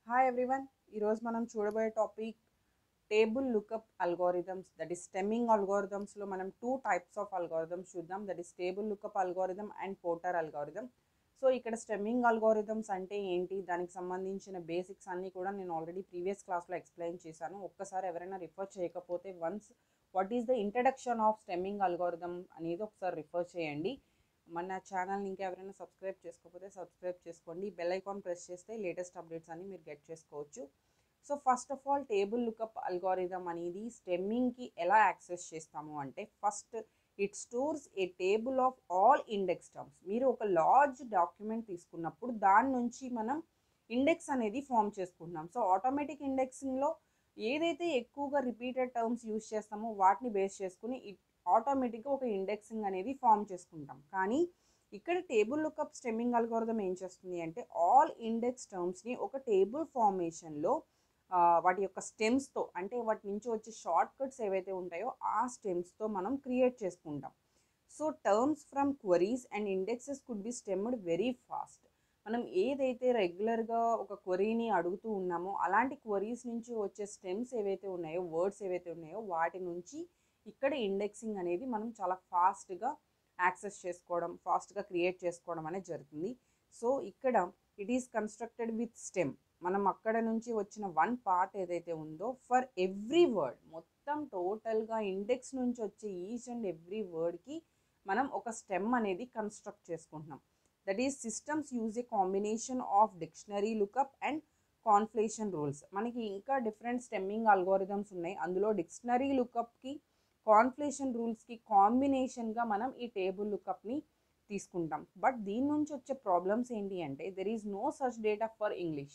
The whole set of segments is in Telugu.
హాయ్ ఎవ్రీవన్ ఈరోజు మనం చూడబోయే topic table lookup algorithms that is stemming అల్గోరిథమ్స్లో మనం టూ టైప్స్ ఆఫ్ అల్గోరిథమ్స్ చూద్దాం that is table lookup algorithm and Porter algorithm so ఇక్కడ స్టెమ్మింగ్ అల్గోరిథమ్స్ అంటే ఏంటి దానికి సంబంధించిన బేసిక్స్ అన్నీ కూడా నేను ఆల్రెడీ ప్రీవియస్ క్లాస్లో ఎక్స్ప్లెయిన్ చేశాను ఒక్కసారి ఎవరైనా రిఫర్ చేయకపోతే once what is the introduction of stemming algorithm అనేది ఒకసారి రిఫర్ చేయండి మన ఛానల్ని ఇంకా ఎవరైనా సబ్స్క్రైబ్ చేసుకోకపోతే సబ్స్క్రైబ్ చేసుకోండి బెల్ ఐకాన్ ప్రెస్ చేస్తే లేటెస్ట్ అప్డేట్స్ అన్ని మీరు గెట్ చేసుకోవచ్చు so first of all table lookup algorithm అనేది స్టెమ్మింగ్కి ఎలా యాక్సెస్ చేస్తాము అంటే first it stores a table of all index terms మీరు ఒక లార్జ్ డాక్యుమెంట్ తీసుకున్నప్పుడు దాని నుంచి మనం ఇండెక్స్ అనేది ఫామ్ చేసుకుంటున్నాం సో ఆటోమేటిక్ ఇండెక్సింగ్లో ఏదైతే ఎక్కువగా రిపీటెడ్ టర్మ్స్ యూజ్ చేస్తామో వాటిని బేస్ చేసుకుని ఇట్ ఆటోమేటిక్గా ఒక ఇండెక్సింగ్ అనేది ఫామ్ చేసుకుంటాం కానీ ఇక్కడ టేబుల్ లుకప్ స్టెమ్మింగ్ అల్గోరిథం ఏం చేస్తుంది అంటే ఆల్ ఇండెక్స్ టర్మ్స్ని ఒక టేబుల్ ఫార్మేషన్లో వాటి యొక్క స్టెమ్స్తో అంటే వాటి నుంచి వచ్చే షార్ట్ కట్స్ ఏవైతే ఉంటాయో ఆ స్టెమ్స్తో మనం క్రియేట్ చేసుకుంటాం so terms from queries and indexes could be stemmed very fast మనం ఏదైతే రెగ్యులర్గా ఒక క్వరీని అడుగుతూ ఉన్నామో అలాంటి క్వరీస్ నుంచి వచ్చే స్టెమ్స్ ఏవైతే ఉన్నాయో వర్డ్స్ ఏవైతే ఉన్నాయో వాటి నుంచి ఇక్కడ ఇండెక్సింగ్ అనేది మనం చాలా ఫాస్ట్గా యాక్సెస్ చేసుకోవడం ఫాస్ట్గా క్రియేట్ చేసుకోవడం అనేది జరుగుతుంది సో ఇక్కడ it is constructed with stem మనం అక్కడ నుంచి వచ్చిన వన్ పార్ట్ ఏదైతే ఉందో ఫర్ ఎవ్రీ వర్డ్ మొత్తం టోటల్గా ఇండెక్స్ నుంచి వచ్చే ఈచ్ అండ్ ఎవ్రీ వర్డ్కి మనం ఒక స్టెమ్ అనేది కన్స్ట్రక్ట్ చేసుకుంటున్నాం that is systems use a combination of dictionary lookup and conflation rules మనకి ఇంకా డిఫరెంట్ స్టెమ్మింగ్ అల్గోరిథమ్స్ ఉన్నాయి అందులో డిక్షనరీ లుకప్కి కాన్ఫ్లేషన్ రూల్స్కి కాంబినేషన్గా మనం ఈ టేబుల్ లుకప్ని తీసుకుంటాం బట్ దీని నుంచి వచ్చే ప్రాబ్లమ్స్ ఏంటి అంటే there is no such data for English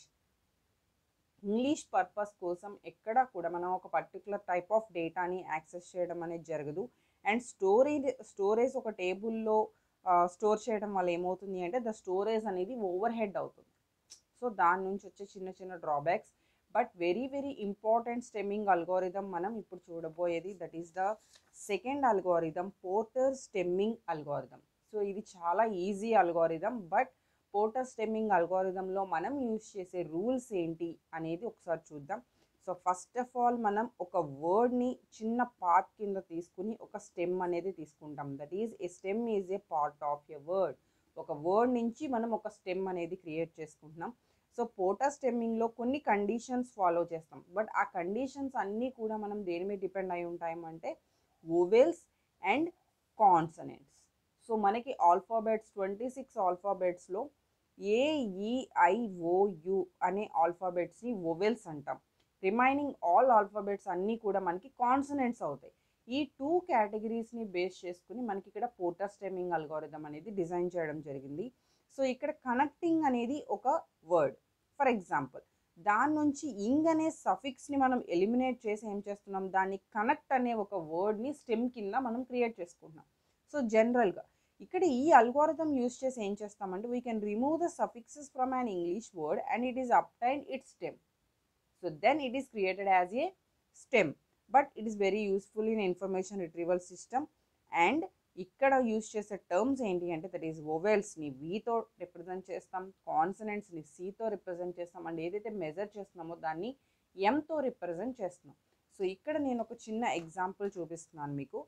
English purpose కోసం ఎక్కడ కూడా మనం ఒక పర్టికులర్ టైప్ ఆఫ్ డేటాని యాక్సెస్ చేయడం అనేది జరగదు అండ్ స్టోరేజ్ స్టోరేజ్ ఒక టేబుల్లో స్టోర్ చేయడం వల్ల ఏమవుతుంది అంటే ద స్టోరేజ్ అనేది ఓవర్ హెడ్ అవుతుంది సో దాని నుంచి వచ్చే చిన్న చిన్న drawbacks but very very important stemming algorithm మనం ఇప్పుడు చూడబోయేది that is the second algorithm Porter stemming algorithm so ఇది చాలా easy algorithm but Porter stemming అల్గోరిథంలో మనం యూజ్ చేసే రూల్స్ ఏంటి అనేది ఒకసారి చూద్దాం సో ఫస్ట్ ఆఫ్ ఆల్ మనం ఒక వర్డ్ని చిన్న పార్ట్ కింద తీసుకుని ఒక స్టెమ్ అనేది తీసుకుంటాం that is a stem is a part of a word ఒక వర్డ్ నుంచి మనం ఒక స్టెమ్ అనేది క్రియేట్ చేసుకుంటున్నాం సో పోటర్ స్టెమ్మింగ్లో కొన్ని కండిషన్స్ ఫాలో చేస్తాం బట్ ఆ కండిషన్స్ అన్నీ కూడా మనం దేని మీద డిపెండ్ అయి ఉంటాయమంటే ఓవెల్స్ అండ్ కాన్సనెంట్స్ సో మనకి ఆల్ఫాబెట్స్ ట్వంటీ సిక్స్ ఆల్ఫాబెట్స్లో ఏఈఐఓయు అనే ఆల్ఫాబెట్స్ని ఓవెల్స్ అంటాం రిమైనింగ్ ఆల్ ఆల్ఫాబెట్స్ అన్నీ కూడా మనకి కాన్సనెంట్స్ అవుతాయి ఈ టూ కేటగిరీస్ని బేస్ చేసుకుని మనకి ఇక్కడ పోటర్ స్టెమ్మింగ్ అల్గోరిథం అనేది డిజైన్ చేయడం జరిగింది సో ఇక్కడ కనెక్టింగ్ అనేది ఒక వర్డ్ ఫర్ ఎగ్జాంపుల్ దాని నుంచి ఇంగ్ అనే సఫిక్స్ని మనం ఎలిమినేట్ చేసి ఏం చేస్తున్నాం దాన్ని కనెక్ట్ అనే ఒక వర్డ్ని స్టెమ్ కింద మనం క్రియేట్ చేసుకుంటున్నాం సో జనరల్గా ఇక్కడ ఈ అల్గోరిథం యూస్ చేసి ఏం చేస్తామంటే we can remove the suffixes from an English word and it is obtain it stem so then it is created as a stem but it is very useful in information retrieval system and ఇక్కడ యూస్ చేసే టర్మ్స్ ఏంటి అంటే దట్ ఈస్ ఓవెల్స్ని వీతో రిప్రజెంట్ చేస్తాం కాన్సనెంట్స్ని సీతో రిప్రజెంట్ చేస్తాం అండ్ ఏదైతే మెజర్ చేస్తున్నామో దాన్ని ఎంతో రిప్రజెంట్ చేస్తున్నాం సో ఇక్కడ నేను ఒక చిన్న ఎగ్జాంపుల్ చూపిస్తున్నాను మీకు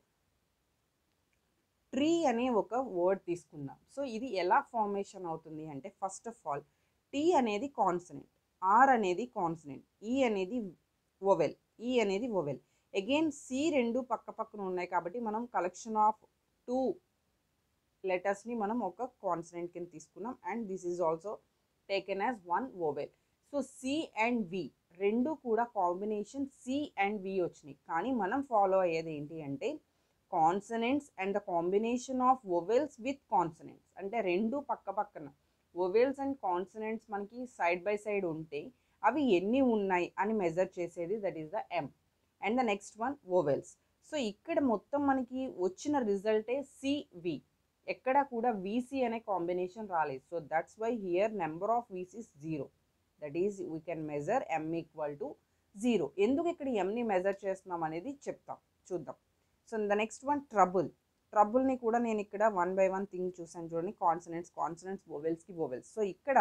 ట్రీ అనే ఒక వర్డ్ తీసుకుందాం సో ఇది ఎలా ఫార్మేషన్ అవుతుంది అంటే ఫస్ట్ ఆఫ్ ఆల్ టీ అనేది కాన్సనెంట్ ఆర్ అనేది కాన్సనెంట్ ఈ అనేది ఓవెల్ ఈ అనేది ఓవెల్ అగైన్ సి రెండు పక్క పక్కన ఉన్నాయి కాబట్టి మనం కలెక్షన్ ఆఫ్ టూ లెటర్స్ని మనం ఒక కాన్సనెంట్ కింద తీసుకున్నాం and this is also taken as one vowel so C and V రెండు కూడా కాంబినేషన్ సి అండ్ వి వచ్చినాయి కానీ మనం ఫాలో అయ్యేది ఏంటి అంటే consonants and the combination of vowels with consonants అంటే రెండు పక్క పక్కన ఓవెల్స్ అండ్ కాన్సనెంట్స్ మనకి సైడ్ బై సైడ్ ఉంటే అవి ఎన్ని ఉన్నాయి అని మెజర్ చేసేది that is the M and the next one vowels so ఇక్కడ మొత్తం మనకి వచ్చిన రిజల్టే సివి ఎక్కడ కూడా వీసీ అనే కాంబినేషన్ రాలేదు so that's why here number of VCs zero that is we can measure M equal to zero ఎందుకు ఇక్కడ ఎంని మెజర్ చేస్తున్నాం అనేది చెప్తాం చూద్దాం so the next one trouble ట్రబుల్ని కూడా నేను ఇక్కడ వన్ బై వన్ థింగ్ చూసాను చూడండి కాన్సనెంట్స్ కాన్సనెంట్స్ ఓవెల్స్కి ఓవెల్స్ సో ఇక్కడ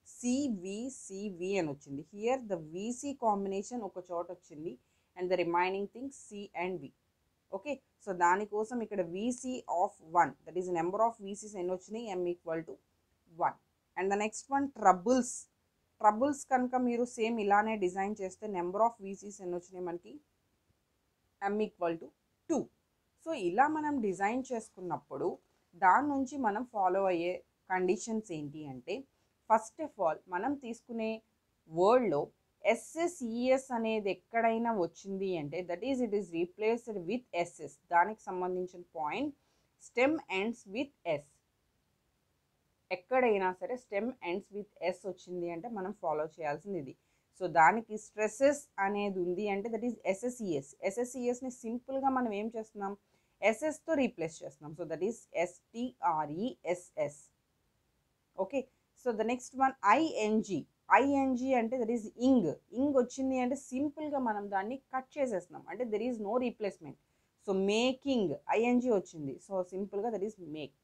సివిసివి అని వచ్చింది హియర్ ద విసి కాంబినేషన్ ఒక చోట వచ్చింది and the remaining thing C and V okay so దానికోసం ఇక్కడ VC of one that is number of VCs ఎన్ని వచ్చినాయి M equal to one and the next one troubles troubles కనుక మీరు సేమ్ ఇలానే డిజైన్ చేస్తే నెంబర్ ఆఫ్ వీసీస్ ఎన్ని వచ్చినాయి మనకి M equal to two so ఇలా మనం డిజైన్ చేసుకున్నప్పుడు దాని నుంచి మనం ఫాలో అయ్యే కండిషన్స్ ఏంటి అంటే ఫస్ట్ ఆఫ్ ఆల్ మనం తీసుకునే వర్డ్లో ఎస్ఎస్ఈఎస్ అనేది ఎక్కడైనా వచ్చింది అంటే that is it is replaced with SS దానికి సంబంధించిన point stem ends with S ఎక్కడైనా సరే స్టెమ్ ఎండ్స్ విత్ ఎస్ వచ్చింది అంటే మనం ఫాలో చేయాల్సింది ఇది సో దానికి స్ట్రెస్సెస్ అనేది ఉంది అంటే దట్ ఈస్ ఎస్ఎస్ఈఎస్ ఎస్ఎస్ఈఎస్ని సింపుల్గా మనం ఏం చేస్తున్నాం ఎస్ఎస్తో రీప్లేస్ చేస్తున్నాం so that is S T R E S S okay so the next one I N G I N G అంటే దట్ ఈస్ ఇంగ్ ఇంగ్ వచ్చింది అంటే సింపుల్గా మనం దాన్ని కట్ చేసేస్తున్నాం అంటే there is no replacement so making I N G వచ్చింది సో సింపుల్గా that is make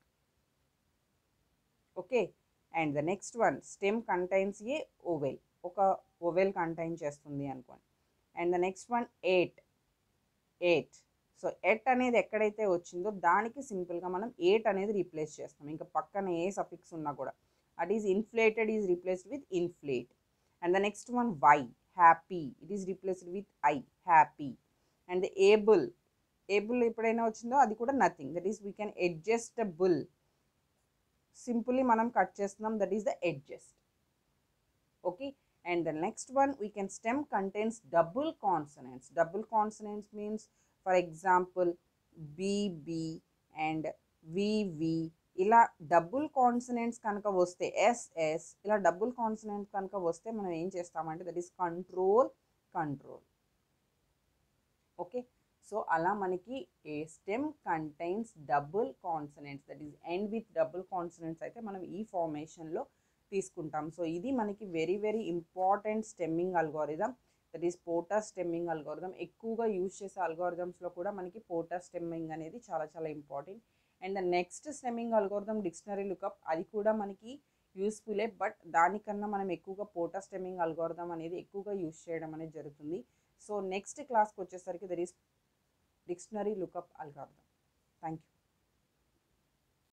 okay and the next one stem contains a vowel ఒక ఓవెల్ కంటైన్ చేస్తుంది అనుకోండి and the next one ate ate so at అనేది ఎక్కడైతే వచ్చిందో దానికి సింపుల్గా మనం ఎయిట్ అనేది రీప్లేస్ చేస్తాం ఇంకా పక్కన ఏ సఫిక్స్ ఉన్నా కూడా at is inflated is replaced with inflate and the next one Y happy it is replaced with I happy and the able able ఎప్పుడైనా వచ్చిందో అది కూడా nothing that is we can adjustable simply మనం కట్ చేస్తున్నాం that is the adjust okay and the next one we can stem contains double consonants double consonants means for example BB and VV ఇలా డబుల్ కాన్సనెంట్స్ కనుక వస్తే ఎస్ఎస్ ఇలా డబుల్ కాన్సనెంట్స్ కనుక వస్తే మనం ఏం చేస్తామంటే that is control control okay so అలా మనకి a stem contains double consonants that is end with double consonants అయితే మనం ఈ ఫార్మేషన్లో తీసుకుంటాం సో ఇది మనకి very very important stemming algorithm that is Porter stemming algorithm ఎక్కువగా యూజ్ చేసే అల్గోరిథమ్స్లో కూడా మనకి పోటర్ స్టెమ్మింగ్ అనేది చాలా చాలా important and the next stemming algorithm dictionary lookup అది కూడా మనకి యూస్ఫుల్లే బట్ దానికన్నా మనం ఎక్కువగా పోటర్ స్టెమ్మింగ్ అల్గోరిథం అనేది ఎక్కువగా యూజ్ చేయడం అనేది జరుగుతుంది సో నెక్స్ట్ క్లాస్కి వచ్చేసరికి there is dictionary lookup algorithm thank you